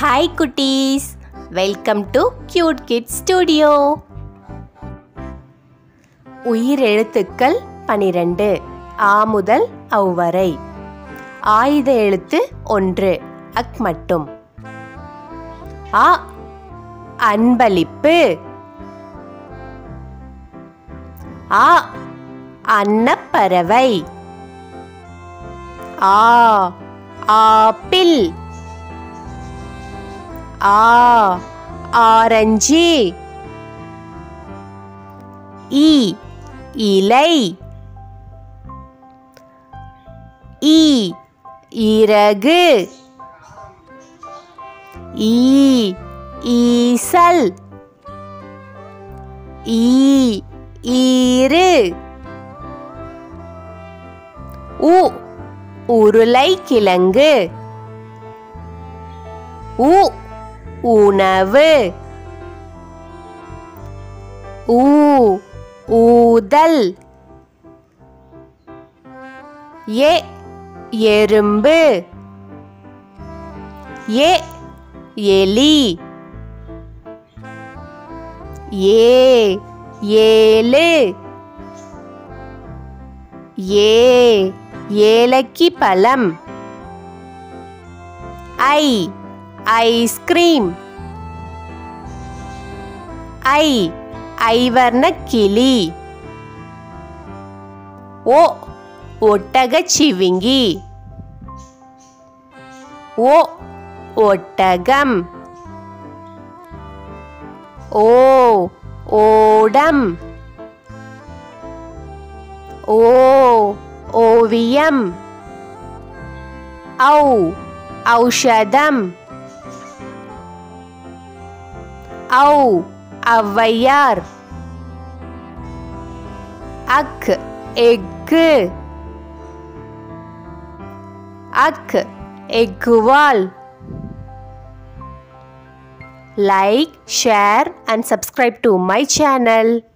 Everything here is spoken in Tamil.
ஹாய் குட்டீஸ் welcome to cute kid studio உயிரெழுத்துக்கள் பனிரெண்டு ஆ முதல் அவ்வரை ஆயுத எழுத்து ஒன்று அக் மட்டும் ஆ அன்பளிப்பு ஆ அன்னப்பறவை ஆ ஆப்பிள் ஆ ஆரஞ்சு இ இலை ஈ இறகு ஈ ஈசல் ஈ ஈரு உ உருளைக்கிழங்கு உ உணவு ஊ ஊதல் ஏ எறும்பு ஏ எலி ஏ ஏழு ஏ ஏலக்கி பழம் ஐ ஐஸ்கிரீம் ஐ ஐவர்ண கிளி ஓ ஒட்டகச்சிவிங்கி ஓ ஒட்டகம் ஓ ஓடம் ஓ ஓவியம் ஔ ஔஷதம் ஔ ஔவையார் அக் எக்கு அக் எக்குவால் like share and subscribe to my channel